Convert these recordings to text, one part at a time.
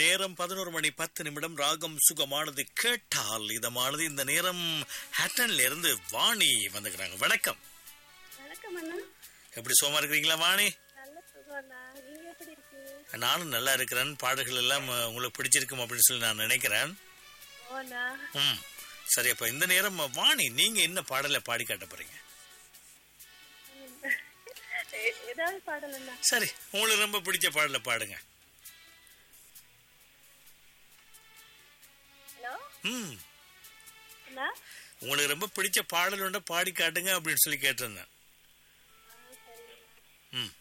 நேரம் பதினோரு மணி பத்து நிமிடம் ராகம் சுகமானது கேட்டால் இதமானது இந்த நேரம் ஹேட்டன்ல இருந்து வாணி வந்துக்கிறாங்க வணக்கம் வணக்கம் அண்ணா எப்படி சோமா இருக்கிறீங்களா வாணி நல்ல சுகம் அண்ணா நீங்க எப்படி இருக்கீங்க நானும் நல்லா இருக்கிறேன் பாடல்கள் எல்லாம் அஹ், உங்களுக்கு பிடிச்சிருக்கும் அப்படின்னு சொல்லி நான் நினைக்கிறேன் ஓ அண்ணா ம் சரி அப்ப இந்த நேரம் வாணி நீங்க என்ன பாடலை பாடி காட்ட போறீங்க எ- ஏதாவது பாடல் அண்ணா சரி உங்களுக்கு ரொம்ப பிடிச்ச பாடலை பாடுங்க ஹலோ ம் அண்ணா உங்களுக்கு ரொம்ப பிடிச்ச பாடல் ஒன்றை பாடி காட்டுங்க அப்படின்னு சொல்லி கேட்டிருந்தேன் ம்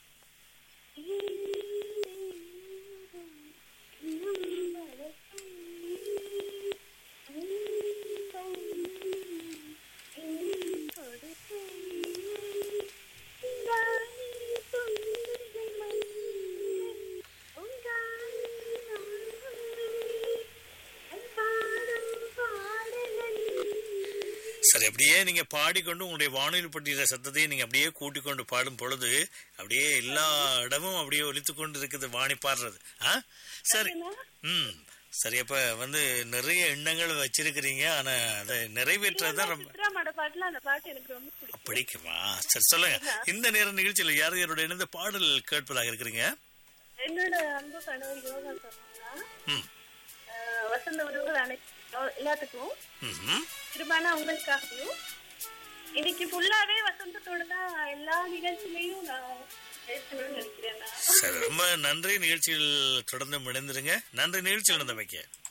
சரி அப்படியே நீங்க பாடிக்கொண்டு உங்களுடைய வானொலி பட்டியல சத்தத்தை நீங்க அப்படியே கூட்டிக் கொண்டு பாடும் பொழுது அப்படியே எல்லா இடமும் அப்படியே ஒலித்து கொண்டு இருக்குது வாணி பாடுறது ஆ சரி ம் சரி அப்ப வந்து நிறைய எண்ணங்கள் வச்சிருக்கிறீங்க ஆனா அதை நிறைவேற்றதான் ரொம்ப சித்ராமோட பாட்டுல அந்த பாட்டு எனக்கு ரொம்ப பிடிக்கும் பிடிக்குமா சரி சொல்லுங்க இந்த நேர நிகழ்ச்சியில யார் யாரோட இணைந்த பாடல் கேட்பதாக இருக்கிறீங்க என்னோட அன்பு கணவர் யோகா சொன்னா ம் வசந்த உறவுகள் அனைத்து எல்லாத்துக்கும் ம்ஹும். திருமணம் உங்களுக்காகவும் இன்னைக்கு ஃபுல்லாவே வசந்தத்தோட தான் எல்லா நிகழ்ச்சியிலையும் நான் பேசணும்னு நினைக்கிறேன் நான் சரி ரொம்ப நன்றி நிகழ்ச்சியில் தொடர்ந்து இணைந்திருங்க நன்றி நிகழ்ச்சியில் நடந்தமைக்க